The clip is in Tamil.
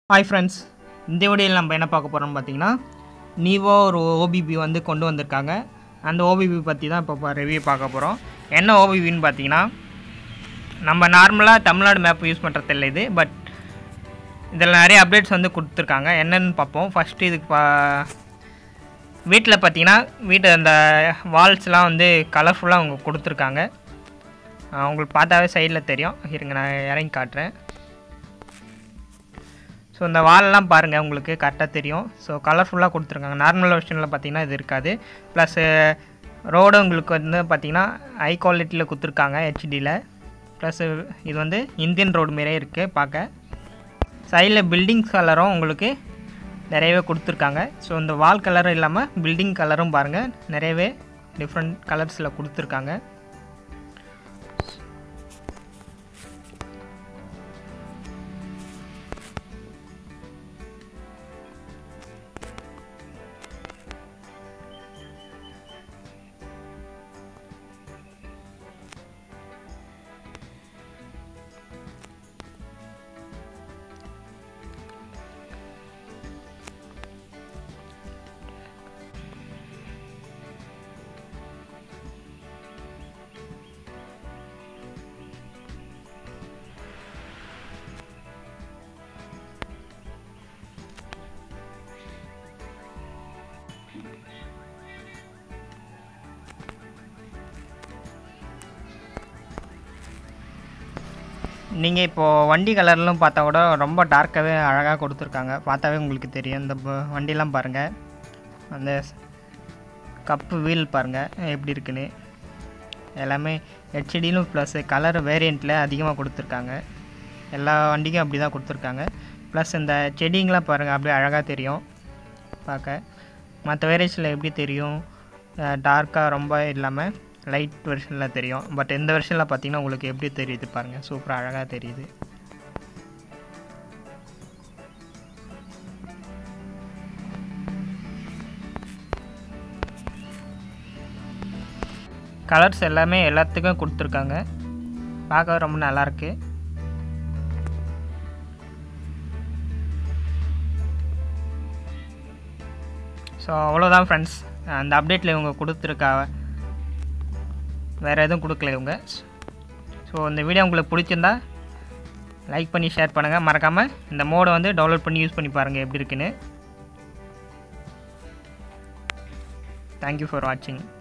ஹாய் ஃப்ரெண்ட்ஸ் இந்த வீடியோவில் நம்ம என்ன பார்க்க போகிறோம்னு பார்த்தீங்கன்னா நீவோ ஒரு ஓபிபி வந்து கொண்டு வந்திருக்காங்க அந்த ஓபிபி பற்றி தான் இப்போ ரிவ்யூ பார்க்க போகிறோம் என்ன ஓபிபின்னு பார்த்தீங்கன்னா நம்ம நார்மலாக தமிழ்நாடு மேப் யூஸ் பண்ணுறது இல்லை இது பட் இதில் நிறைய அப்டேட்ஸ் வந்து கொடுத்துருக்காங்க என்னென்னு பார்ப்போம் ஃபஸ்ட்டு இதுக்கு பா வீட்டில் பார்த்தீங்கன்னா வீட்டு அந்த வால்ஸ்லாம் வந்து கலர்ஃபுல்லாக அவங்க கொடுத்துருக்காங்க ஆஹ் உங்களுக்கு பார்த்தாவே சைடில் தெரியும் இருங்க நான் இறங்கி காட்டுறேன் ஸோ இந்த வால்லாம் பாருங்கள் உங்களுக்கு கரெக்டாக தெரியும் ஸோ கலர்ஃபுல்லாக கொடுத்துருக்காங்க நார்மல் வெர்ஷனில் பார்த்தீங்கன்னா இது இருக்காது ப்ளஸ் ரோடு உங்களுக்கு வந்து பார்த்தீங்கன்னா ஹை குவாலிட்டியில் கொடுத்துருக்காங்க ஹெச்டியில் ப்ளஸ் இது வந்து இந்தியன் ரோடு மாரியே இருக்குது பார்க்க சைடில் பில்டிங் கலரும் உங்களுக்கு நிறையவே கொடுத்துருக்காங்க ஸோ இந்த வால் கலரும் இல்லாமல் பில்டிங் கலரும் பாருங்கள் நிறையவே டிஃப்ரெண்ட் கலர்ஸில் கொடுத்துருக்காங்க நீங்கள் இப்போது வண்டி கலர்லாம் பார்த்தா கூட ரொம்ப டார்க்காகவே அழகாக கொடுத்துருக்காங்க பார்த்தாவே உங்களுக்கு தெரியும் இந்த ப- வண்டிலாம் பாருங்கள் அந்த கப்பு வீல் பாருங்கள் எப்படி இருக்குன்னு எல்லாமே ஹெச்டிலும் ப்ளஸ் கலர் வேரியண்ட்டில் அதிகமாக கொடுத்துருக்காங்க எல்லா வண்டிக்கும் அப்படி தான் கொடுத்துருக்காங்க ப்ளஸ் இந்த செடிங்கெலாம் பாருங்கள் அப்படியே அழகாக தெரியும் பார்க்க மற்ற வேரியேஷனில் எப்படி தெரியும் டார்க்காக ரொம்ப இல்லாமல் லைட் வெர்ஷனில் தெரியும் பட் இந்த வெர்ஷனில் பார்த்தீங்கன்னா உங்களுக்கு எப்படி தெரியுது பாருங்கள் சூப்பராக அழகாக தெரியுது கலர்ஸ் எல்லாமே எல்லாத்துக்கும் கொடுத்துருக்காங்க பார்க்க ரொம்ப நல்லாயிருக்கு ஸோ அவ்வளோதான் ஃப்ரெண்ட்ஸ் அந்த அப்டேட்டில் இவங்க கொடுத்துருக்கா வேறு எதுவும் கொடுக்கல இவங்க ஸோ இந்த வீடியோ உங்களுக்கு பிடிச்சிருந்தா லைக் பண்ணி ஷேர் பண்ணுங்கள் மறக்காமல் இந்த மோடை வந்து டவுன்லோட் பண்ணி யூஸ் பண்ணி பாருங்கள் எப்படி இருக்குன்னு தேங்க்யூ ஃபார் வாட்சிங்